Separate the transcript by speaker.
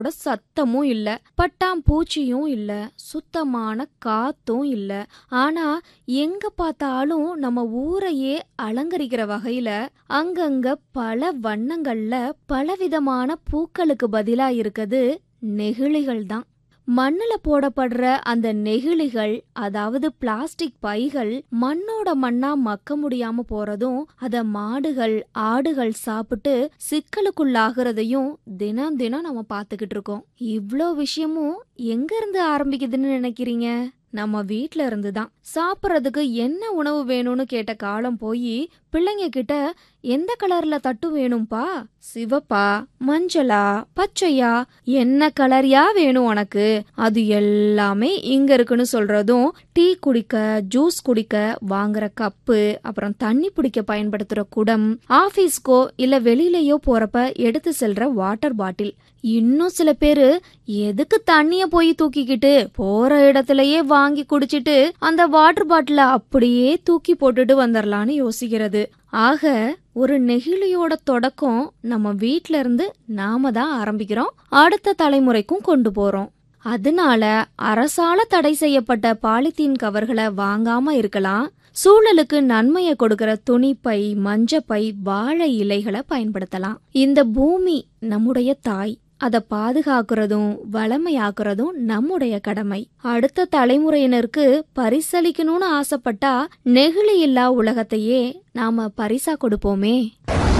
Speaker 1: கூட சத்தமும் இல்ல பட்டாம்பூச்சியும் இல்ல சுத்தமான காத்தும் இல்ல ஆனா எங்க பார்த்தாலும் நம்ம ஊரையே அலங்கரிக்கிற வகையில அங்கங்க பல வண்ணங்கள்ல பலவிதமான பூக்களுக்கு பதிலா இருக்குது நெகிழிகள் தான் மண்ணுல போடப்படுற அந்த நெகிழிகள் அதாவது பிளாஸ்டிக் பைகள் மண்ணோட மண்ணா மக்க முடியாம போறதும் அத மாடுகள் ஆடுகள் சாப்பிட்டு சிக்கலுக்குள்ளாகிறதையும் தினம் தினம் நம்ம பார்த்துக்கிட்டு இருக்கோம் இவ்ளோ விஷயமும் எங்க இருந்து ஆரம்பிக்குதுன்னு நினைக்கிறீங்க நம்ம வீட்ல இருந்து தான் சாப்பிட்றதுக்கு என்ன உணவு வேணும்னு கேட்ட காலம் போய் பிள்ளைங்க கிட்ட எந்த கலர்ல தட்டு வேணும்பா சிவப்பா மஞ்சளா பச்சையா என்ன கலர்யா வேணும் உனக்கு அது எல்லாமே இங்க இருக்குன்னு சொல்றதும் டீ குடிக்க ஜூஸ் குடிக்க வாங்குற கப்பு அப்புறம் தண்ணி பிடிக்க பயன்படுத்துற குடம் ஆபீஸ்க்கோ இல்ல வெளியிலயோ போறப்ப எடுத்து செல்ற வாட்டர் பாட்டில் இன்னும் சில பேரு எதுக்கு தண்ணிய போய் தூக்கிக்கிட்டு போற இடத்துலயே வாங்கி குடிச்சிட்டு அந்த வாட்டர் பாட்டில அப்படியே தூக்கி போட்டுட்டு வந்துடலான்னு யோசிக்கிறது ஆக ஒரு நெகிழியோட தொடக்கம் நம்ம வீட்ல இருந்து நாம தான் ஆரம்பிக்கிறோம் அடுத்த தலைமுறைக்கும் கொண்டு போறோம் அதனால அரசால தடை செய்யப்பட்ட பாலித்தீன் கவர்களை வாங்காம இருக்கலாம் சூழலுக்கு நன்மையை கொடுக்கிற துணிப்பை மஞ்சப்பை வாழை இலைகளை பயன்படுத்தலாம் இந்த பூமி நம்முடைய தாய் அதை பாதுகாக்கிறதும் வளமையாக்குறதும் நம்முடைய கடமை அடுத்த தலைமுறையினருக்கு பரிசளிக்கணும்னு ஆசைப்பட்டா நெகிழி இல்லா உலகத்தையே நாம பரிசா கொடுப்போமே